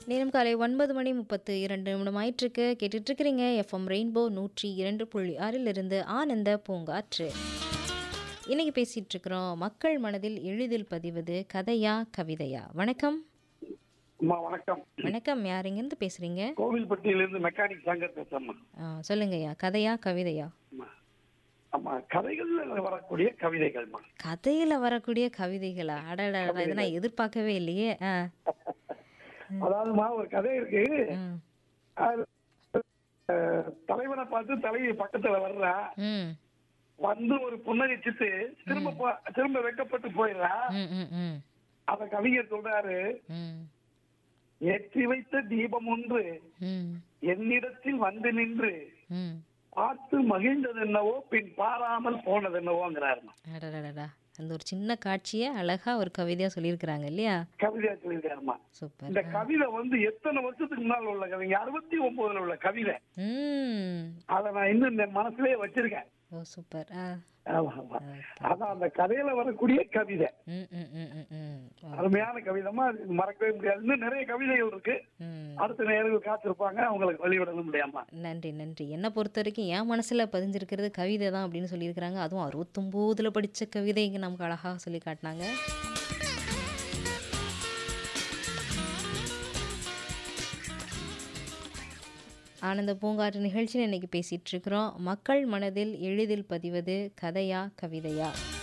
நேரம் காலை ஒன்பது மணி முப்பத்து இரண்டு நிமிடம் ஆயிட்டிருக்கு கேட்டுட்டு இருக்கிறீங்க எஃப்எம் ரெயின்போ நூற்றி இரண்டு புள்ளி ஆறிலிருந்து ஆனந்த பூங்காற்று இன்னைக்கு பேசிட்டு இருக்கிறோம் மக்கள் மனதில் எளிதில் பதிவது கதையா கவிதையா வணக்கம் அம்மா வணக்கம் வணக்கம் யார் இங்கேருந்து பேசுறீங்க கோவில்பட்டியிலிருந்து மெக்கானிக் சங்கர் பேசுறேம்மா ஆ, சொல்லுங்கய்யா கதையா கவிதையா அம்மா. ஆமா கதைகள்ல வரக்கூடிய கவிதைகள்மா கதையில வரக்கூடிய கவிதைகளா அடடா இதை நான் எதிர்பார்க்கவே இல்லையே ஆ அதாவதுமா ஒரு கதை இருக்கு ம் அது, அஹ், தலைவனை பார்த்து தலைவி பக்கத்துல வர்றா ம் வந்து ஒரு புன்னகைச்சிட்டு திரும்ப போ- திரும்ப வெக்கப்பட்டு போயிடுறா ம் ம் ம் அந்த கவிஞர் சொல்றாரு ம் ஏற்றி வைத்த தீபம் ஒன்று ம் என்னிடத்தில் வந்து நின்று ம் பார்த்து மகிழ்ந்தது என்னவோ பின் பாராமல் போனது என்னவோங்கிறாருமா அடடடடா அந்த ஒரு சின்ன காட்சியை அழகா ஒரு கவிதையா சொல்லியிருக்கிறாங்க இல்லையா கவிதையா சொல்லியிருக்காருமா சூப்பர் இந்த கவிதை வந்து எத்தனை வருஷத்துக்கு முன்னால் உள்ள கவிதை அறுபத்தி ஒன்பதுல உள்ள கவிதை ம் அதை நான் இன்னும் இந்த மனசுலயே வச்சிருக்கேன் ஓ சூப்பர் ஆ ஆமா, ஆமா. அதான் அந்த கதையில வரக்கூடிய கவிதை ம் ம் ம் ம் ம் ஓ, அருமையான கவிதமா அது மறக்கவே முடியாது இன்னும் நிறைய கவிதைகள் இருக்கு ம் அடுத்த நேர்கள் காத்திருப்பாங்க அவங்களுக்கு வழிவிடல முடியாம நன்றி நன்றி என்னை பொறுத்த வரைக்கும் என் மனசில் பதிஞ்சிருக்கிறது கவிதை தான் அப்படின்னு சொல்லியிருக்கிறாங்க அதுவும் அறுபத்தொம்போதில் படித்த கவிதை இங்கே நமக்கு அழகாக சொல்லி காட்டினாங்க ஆனந்த பூங்காற்று நிகழ்ச்சியில் இன்னைக்கு பேசிகிட்டு இருக்கிறோம் மக்கள் மனதில் எளிதில் பதிவது கதையா கவிதையா